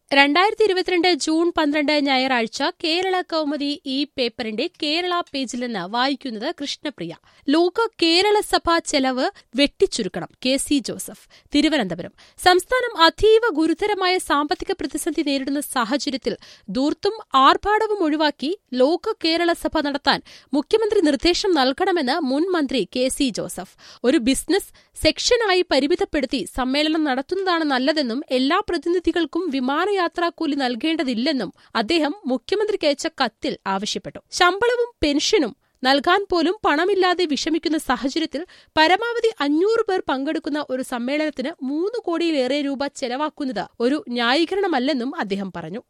രണ്ടായിരത്തി ഇരുപത്തിരണ്ട് ജൂൺ പന്ത്രണ്ട് ഞായറാഴ്ച കേരള കൗമുദി ഈ പേപ്പറിന്റെ കേരള പേജിൽ നിന്ന് വായിക്കുന്നത് കൃഷ്ണപ്രിയ ലോക കേരള സഭ ചെലവ് വെട്ടിച്ചുരുക്കണം കെ സി ജോസഫ് തിരുവനന്തപുരം സംസ്ഥാനം അതീവ ഗുരുതരമായ സാമ്പത്തിക പ്രതിസന്ധി നേരിടുന്ന സാഹചര്യത്തിൽ ദൂർത്തും ആർഭാടവും ഒഴിവാക്കി ലോക കേരള സഭ നടത്താൻ മുഖ്യമന്ത്രി നിർദ്ദേശം നൽകണമെന്ന് മുൻ മന്ത്രി കെ സി ജോസഫ് ഒരു ബിസിനസ് സെക്ഷനായി പരിമിതപ്പെടുത്തി സമ്മേളനം നടത്തുന്നതാണ് നല്ലതെന്നും എല്ലാ പ്രതിനിധികൾക്കും വിമാനയാത്രാക്കൂലി നൽകേണ്ടതില്ലെന്നും അദ്ദേഹം മുഖ്യമന്ത്രിക്ക് അയച്ച കത്തിൽ ആവശ്യപ്പെട്ടു ശമ്പളവും പെൻഷനും നൽകാൻ പോലും പണമില്ലാതെ വിഷമിക്കുന്ന സാഹചര്യത്തിൽ പരമാവധി അഞ്ഞൂറ് പേർ പങ്കെടുക്കുന്ന ഒരു സമ്മേളനത്തിന് മൂന്ന് കോടിയിലേറെ രൂപ ചെലവാക്കുന്നത് ഒരു ന്യായീകരണമല്ലെന്നും അദ്ദേഹം പറഞ്ഞു